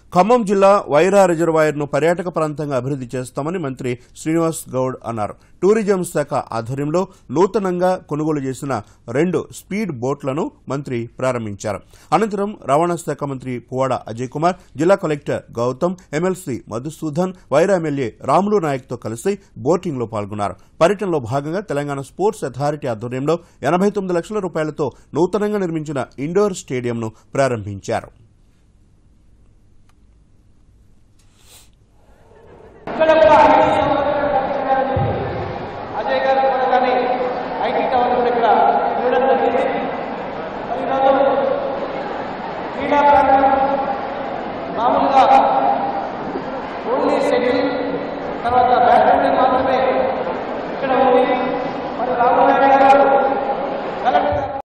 ఖమ్మం జిల్లా వైరా రిజర్వాయర్ను పర్యాటక ప్రాంతంగా అభివృద్ధి చేస్తామని మంత్రి శ్రీనివాస్ గౌడ్ అన్నారు టూరిజం శాఖ ఆధ్వర్యంలో నూతనంగా కొనుగోలు చేసిన రెండు స్పీడ్ బోట్లను మంత్రి ప్రారంభించారు అనంతరం రవాణా శాఖ మంత్రి పువ్వాడ అజయ్ కుమార్ జిల్లా collector Gautam MLC Madhusudan Wyra MLA Ramulu నాయక్తో కలిసి బోటింగ్లో పాల్గొన్నారు పర్యటనలో భాగంగా తెలంగాణ స్పోర్ట్స్ అథారిటీ ఆధ్వర్యంలో ఎనభై తొమ్మిది లక్షల రూపాయలతో నూతనంగా నిర్మించిన ఇండోర్ స్టేడియంను ప్రారంభించారు ఇక్కడ కూడా